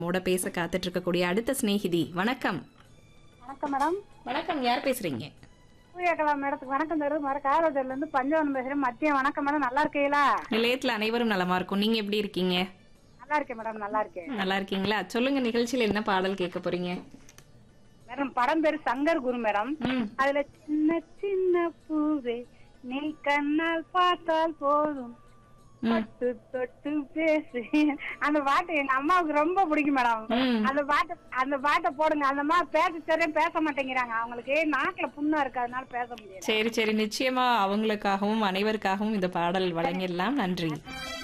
மோட பேச காத்துட்டு இருக்கக்கூடிய அடுத்த சிநேகிதி வணக்கம் வணக்கம் மேடம் வணக்கம் யார் பேசுறீங்க சூரியகலா மேடத்துக்கு வணக்கம் தருது மர காரோஜர்ல இருந்து பஞ்சவனம் பேசுறேன் மத்தியம் வணக்கம் மேடம் நல்லா இருக்கீங்களா நிலையத்துல அனைவரும் நலமா இருக்கும் நீங்க எப்படி இருக்கீங்க நல்லா இருக்கேன் மேடம் நல்லா இருக்கேன் நல்லா இருக்கீங்களா சொல்லுங்க நிகழ்ச்சியில என்ன பாடல் கேட்க போறீங்க மேடம் படம் பேரு சங்கர் குரு மேடம் ம் அதுல சின்ன சின்ன பூவே நீ கண்ணால் பார்த்தால் போதும் ம். தொட்டு தொட்டு பேசு அந்த பாட்டு எங்க அம்மாவுக்கு ரொம்ப பிடிக்கும் மேடம் ம். அந்த பாட்டு அந்த பாட்டை போடுங்க அந்த அம்மா பேச சரியா பேச மாட்டேங்கிறாங்க அவங்களுக்கு நாக்குல புண்ணா இருக்கு அதனால பேச முடியாது சரி சரி நிச்சயமா அவங்களுக்காகவும் அனைவருக்காகவும் இந்த பாடல் வழங்கிடலாம் நன்றி